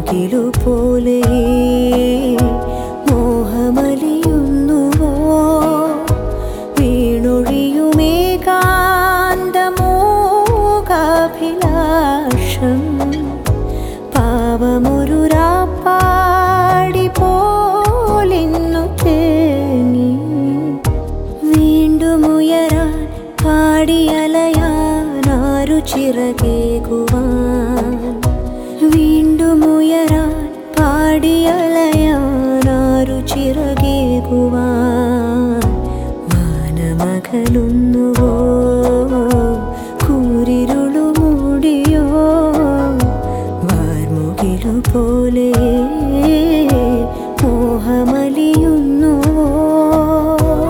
വാർമുകിലു പോലെ മോഹമലിയുന്നുവോ വീണൊഴിയുമേകാന്തമോകാഭിലാഷം പാവമൊരു രാപ്പാടി പോലിന്നു തേങ്ങി വീണ്ടും ഉയരാൻ പാടിയലയാനാരു ചിറകേകുവാൻ വീണ്ടും ഉയരാൻ പാടിയലയാനാരു ചിറകേകുവാൻ വാനമകലുന്നുവോ കൂരിരുളു മൂടിയോ വാർമുകിലു പോലെ മോഹമലിയുന്നുവോ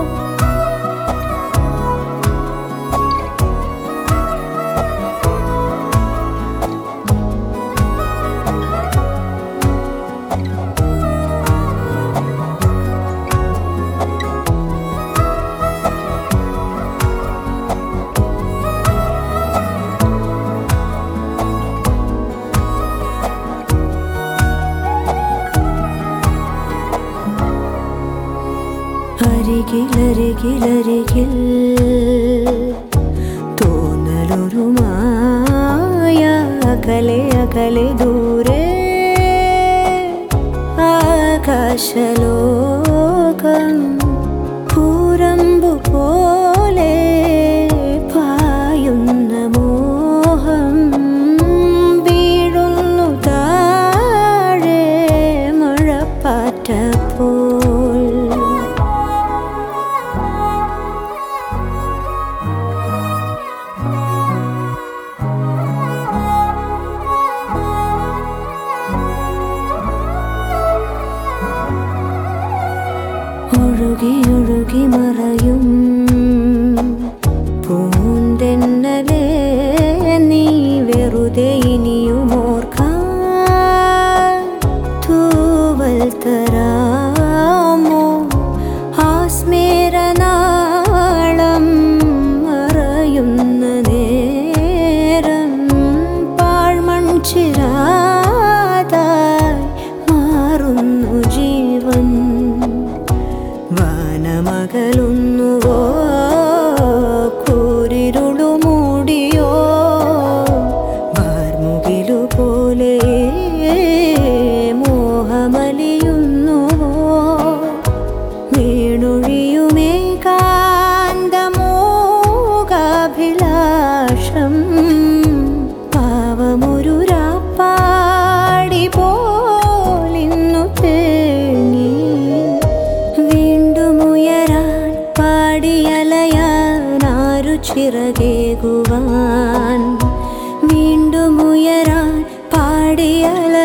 അരികിലരികിലരികിൽ തോന്നലൊരു മായ അകലെ അകലെ ദൂരെ ആകാശലോകം കൂരമ്പു പോലെ പായുന്ന മോഹം വീഴുന്നു താഴെ മഴപ്പാറ്റപ്പോൾ ഒഴുകി ഒഴുകി മറയും പൂന്തെന്നലേ നീ വെറുതെ ഇനിയും ഓർക്കാൻ തൂവൽ തരാമോ ആസ്മേരനാളം മറയുന്ന നേരം പാഴ്മൺചിരാതായി മാറുന്നു ജീവൻ വാനമകലുന്നുവോ കൂരിരുളു മൂടിയോ വാർമുകിലു പോലെ മോഹമലിയുന്നുവോ വീണൊഴിയുമേകാന്തമോകാഭിലാഷം പാവമൊരു രാപ്പാടി പോലിന്നു തേങ്ങി വീണ്ടും ഉയരാൻ പാടിയലയാനാരു ചിറകേകുവാൻ വീണ്ടും ഉയരാൻ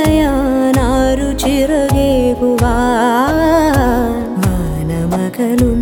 പാടിയലയാനാരു ചിറകേകുവാൻ വാനമകലു